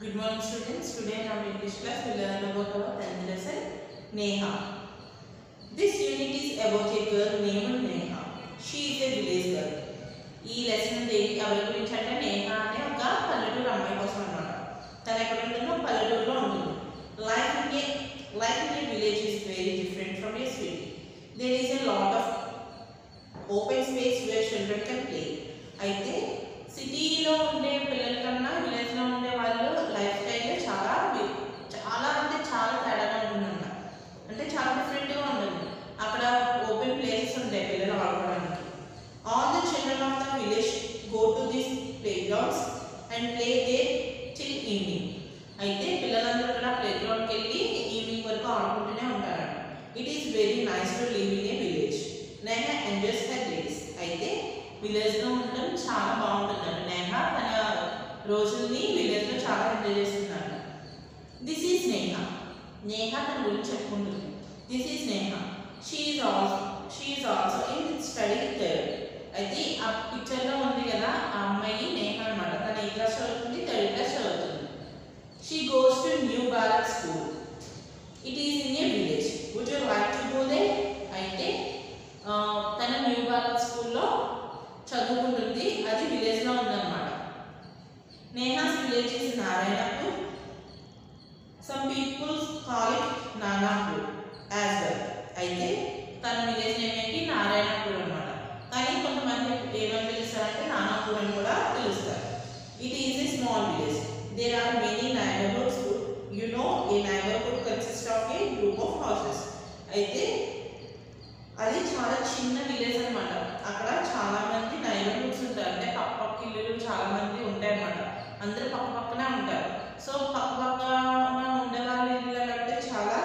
Good morning students. Today in our English class we learn about our 10th lesson Neha. This unit is about a girl named Neha. She is a village girl. ఈ lesson దేని ఎవరి గురించి అంటే నేహ అనే ఒక పల్లెటూరు అమ్మాయి కోసం అనమాట తను ఎక్కడ ఉంటుందో పల్లెటూరులో ఉంటుంది life in a life in a village is very different from a city there is a lot of open space where children can play అయితే సిటీలో ఉండే పిల్లల కన్నా విలేజ్లో ఉండే వాళ్ళు లైఫ్ స్టైల్ చాలా వి- చాలా అంటే చాలా తేడాగా ఉంటుందన్నమాట అంటే చాలా డిఫరెంట్గా ఉంటుంది అక్కడ ఓపెన్ ప్లేసెస్ ఉంటాయి పిల్లలు ఆడుకోవడానికి all the children of the village go to this playgrounds and play there till evening అయితే పిల్లలందరూ కూడా ప్లే గ్రౌండ్కి వెళ్ళి ఈవినింగ్ వరకు ఆడుకుంటూనే ఉంటారు it is very nice to live in a village Neha enjoys her days అయితే విలేజ్లో ఉండడం చాలా బాగుంటుందంట నేహ తన రోజుల్ని విలేజ్లో చాలా ఎంజాయ్ చేస్తున్నాడు దిస్ ఈజ్ నేహ నేహ తన గురించి చెప్పుకుంటుంది this is Neha she also she also in study third అయితే ఆ పిక్చర్లో ఉంది కదా ఆ అమ్మాయి నేహ అనమాట తన ఏ క్లాస్ చదువుతుంది థర్డ్ క్లాస్ చదువుతుంది she goes to new Bharat school it is in a village would you like to go there అయితే ఆ, తన న్యూ భారత్ స్కూల్లో చదువుకుంటుంది అది విలేజ్లో ఉందన్నమాట Neha's village is Narayanpur some people call it Nanapur as well అయితే తన విలేజ్ నేమ్ ఏంటి నారాయణపూర్ అన్నమాట కానీ కొంతమంది ఏమని పిలుస్తారంటే నానాపూర్ అని కూడా పిలుస్తారు it is a small village there are many neighbourhoods you know a neighbourhood consist of a group of houses అయితే అది చాలా చిన్న విలేజ్ అన్నమాట అక్కడ చాలా మంది నైబర్హుడ్స్ ఉంటారు అంటే పక్క పక్క ఇల్లులు చాలా మంది ఉంటాయి అన్నమాట అందరూ పక్క పక్కనే ఉంటారు సో పక్క పక్కన ఉండే వాళ్ళ ఇల్లు అంటే చాలా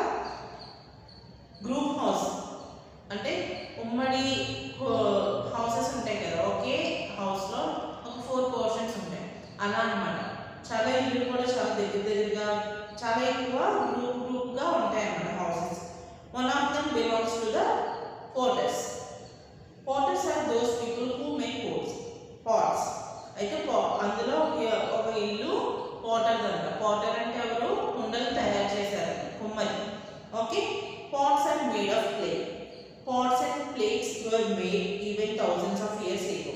గ్రూప్ హౌస్ అంటే ఉమ్మడి హౌసెస్ ఉంటాయి కదా ఒకే హౌస్లో ఒక ఫోర్ పోర్షన్స్ ఉంటాయి అలా అన్నమాట చాలా ఇల్లు కూడా చాలా దగ్గర దగ్గరగా చాలా ఎక్కువ గ్రూప్ గ్రూప్గా ఉంటాయి అన్నమాట houses one of them belongs to the potters potters are those people who make pots pots అయితే పా- అందులో ఒక- ఒక ఇల్లు పోటర్ అంట పోటర్ అంటే ఎవరు కుండలు తయారు చేశారు కుమ్మరి okay pots are made of clay pots and plates were made even thousands of years ago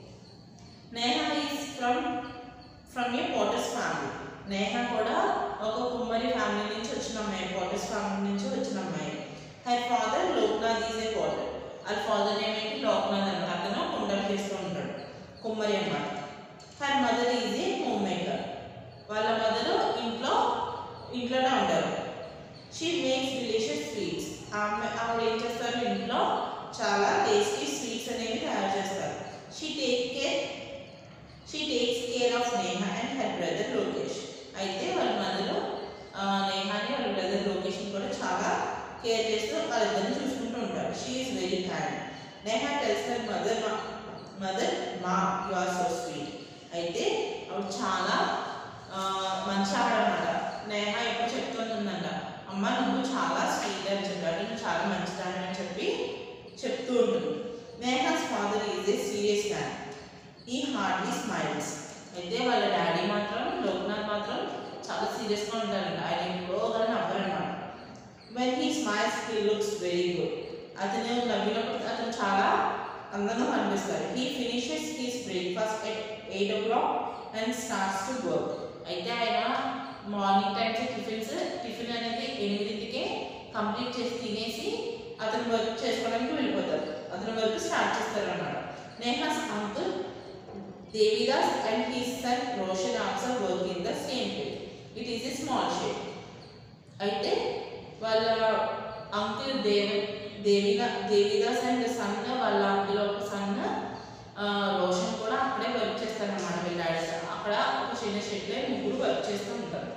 Neha is from from a potters family Neha కూడా ఒక కుమ్మరి ఫ్యామిలీ నుంచి వచ్చిన అమ్మాయి పోటర్స్ ఫ్యామిలీ నుంచి వచ్చిన అమ్మాయి her father Loknath is a potter వాళ్ళ ఫాదర్ ఏమేంటి లోక్నాథ్ అంట అతను కుండలు చేస్తూ ఉంటాడు కుమ్మరి అన్నమాట her mother is a homemaker వాళ్ళ మదర్ ఇంట్లో ఇంట్లోనే ఉంటారు షీ మేక్స్ డిలిషియస్ స్వీట్స్ ఆమె ఆవిడ ఏం చేస్తారు ఇంట్లో చాలా టేస్టీ స్వీట్స్ అనేవి తయారు చేస్తారు she take care she takes care of Neha and her brother Lokesh అయితే వాళ్ళ మదర్ నేహాని వాళ్ళ బ్రదర్ లోకేష్ని కూడా చాలా కేర్ చేస్తూ వాళ్ళిద్దరిని చూసుకుంటూ ఉంటారు she is very hand Neha tells her mother mother ma you are so sweet అయితే ఆవిడ చాలా ఆ, మంచి ఆవిడ అనమాట నేహ ఎప్పుడు చెప్తుంటుందంట అమ్మ నువ్వు చాలా స్వీట్ అని చెప్పాడు నువ్వు చాలా మంచిదాన్ని అని చెప్పి చెప్తూ ఉంటుంది Neha's father is a serious man he hardly smiles అయితే వాళ్ళ డాడీ మాత్రం లోక్నాథ్ మాత్రం చాలా సీరియస్గా ఉంటారంట ఆయన ఎప్పుడోగా నవ్వరనమాట when he smiles he looks very good అతను నవ్వినప్పుడు అతను చాలా అందంగా కనిపిస్తారు he finishes his breakfast at eight o'clock and starts to work అయితే ఆయన మార్నింగ్ టైమ్స్ టిఫిన్స్ టిఫిన్ అనేది ఎనిమిదింటికే కంప్లీట్ చేసి తినేసి అతను వర్క్ చేసుకోవడానికి వెళ్ళిపోతారు అతను వర్క్ స్టార్ట్ చేస్తారు అన్నమాట Neha's uncle Devidas and his son Roshan also work in the same place it is a small shape అయితే వాళ్ళ అంకుల్ దేవ దేవిదా దేవిదాస్ అండ్ సన్ వాళ్ళ అంకుల్ ఒక సన్ రోషన్ కూడా అక్కడే వర్క్ చేస్తారన్నమాట వీళ్ళ డాడీ అక్కడ ఒక చిన్న షెడ్లో ముగ్గురు వర్క్ చేస్తూ ఉంటారు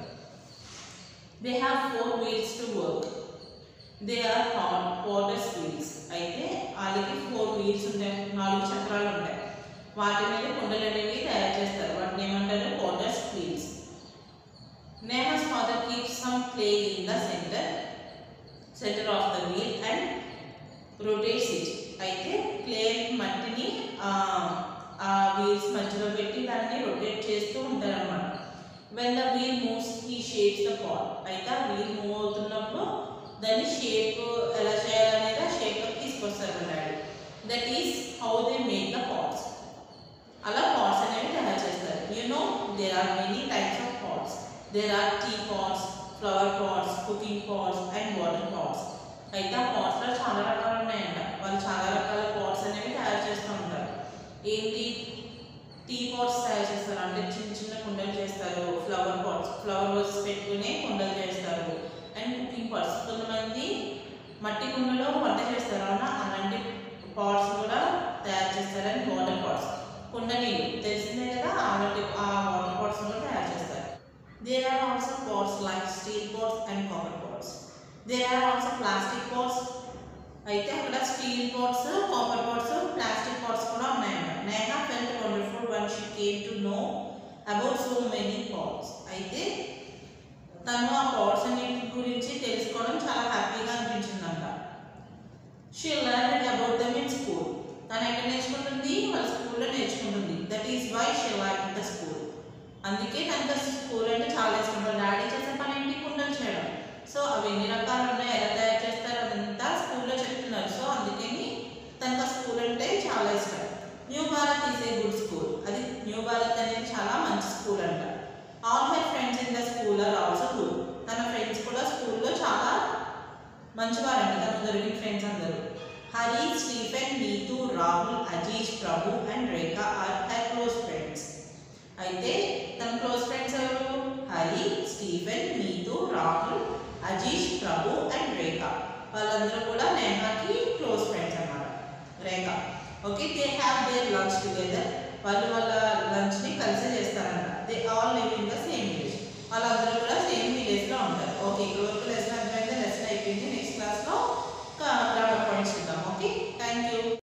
they have four wheels to work they are potters wheels అయితే వాళ్ళకి ఫోర్ వీల్స్ ఉంటాయి నాలుగు చక్రాలు ఉంటాయి వాటి మీద కుండలు అనేవి తయారు చేస్తారు వాటిని ఏమంటారు potters wheels Neha's father keeps some clay in the centre centre of the wheel and rotates it అయితే క్లే మట్టిని ఆ, ఆ వీల్స్ మధ్యలో పెట్టి దాన్ని రొటేట్ చేస్తూ ఉంటారన్నమాట when the wheel moves he shapes the pot అయితే ఆ వీల్ మూవ్ అవుతున్నప్పుడు దాన్ని షేప్ ఎలా చేయాలనేది ఆ షేప్లో తీసుకొస్తారు daddy that is how they make the pots అలా పాట్స్ అనేవి తయారు చేస్తారు you know there are many types of pots there are tea pots flower pots cooking pots and water pots అయితే ఆ పాట్స్లో చాలా రకాలు ఉన్నాయంట వాళ్ళు చాలా రకాల పాట్స్ అనేవి తయారు చేస్తూ ఉంటారు ఏంటి టీ పాట్స్ తయారు చేస్తారు అంటే చిన్న చిన్న కుండలు చేస్తారు ఫ్లవర్ పాట్స్ ఫ్లవర్ వాస్ పెట్టుకునే కుండలు చేస్తారు అండ్ కుకింగ్ పాట్స్ కొంతమంది మట్టి కుండలో వంట చేస్తారు అవునా అలాంటి పాట్స్ కూడా తయారు చేస్తారు అండ్ వాటర్ పాట్స్ కుండ నీళ్ళు తెలిసిందే కదా అలాంటి ఆ వాటర్ పాట్స్ కూడా తయారు చేస్తారు there are also pots like steel pots and copper pots there are also plastic pots అయితే అక్కడ steel pots copper pots plastic pots కూడా ఉన్నాయంట Neha felt wonderful one she came to know about so many pots అయితే తను ఆ pots అన్నిటి గురించి తెలుసుకోవడం చాలా హ్యాపీగా అనిపించిందంట she learn about them in school తను ఎక్కడ నేర్చుకుంటుంది వాళ్ళ స్కూల్లో నేర్చుకుంటుంది that is why she like the school అందుకే తనకు స్కూల్ అంటే చాలా ఇష్టం వాళ్ళ డాడీ చేసే పని ఏంటి కుండలు చేయడం సో అవి ఎన్ని రకాలు ఉన్నాయి ఎలా తయారు చేస్తారు అదంతా స్కూల్లో చెప్తున్నారు సో అందుకని తనకు ఆ స్కూల్ అంటే చాలా ఇష్టం new Bharat is a good school అది న్యూ భారత్ అనేది చాలా మంచి స్కూల్ అంట all my friends in the school are also good తన ఫ్రెండ్స్ కూడా స్కూల్లో చాలా మంచివారంట తనకు దొరికిన ఫ్రెండ్స్ అందరూ Hari Stephen Neetu Rahul Ajeesh Prabhu and Rekha are high close friends అయితే తన క్లోజ్ ఫ్రెండ్స్ ఎవరు హరి స్టీఫెన్ నీతు రాహుల్ అజీష్ ప్రభు అండ్ రేఖ వాళ్ళందరూ కూడా నేహాకి క్లోజ్ ఫ్రెండ్స్ అన్నమాట Rekha okay they have their lunch together వాళ్ళు వాళ్ళ లంచ్ని కలిసి చేస్తారంట they all live in the same village వాళ్ళందరూ కూడా సేమ్ విలేజ్లో ఉంటారు ఓకే ఇక్కడ వరకు లెసన్ అర్థమైందా లెసన్ అయిపోయింది నెక్స్ట్ క్లాస్లో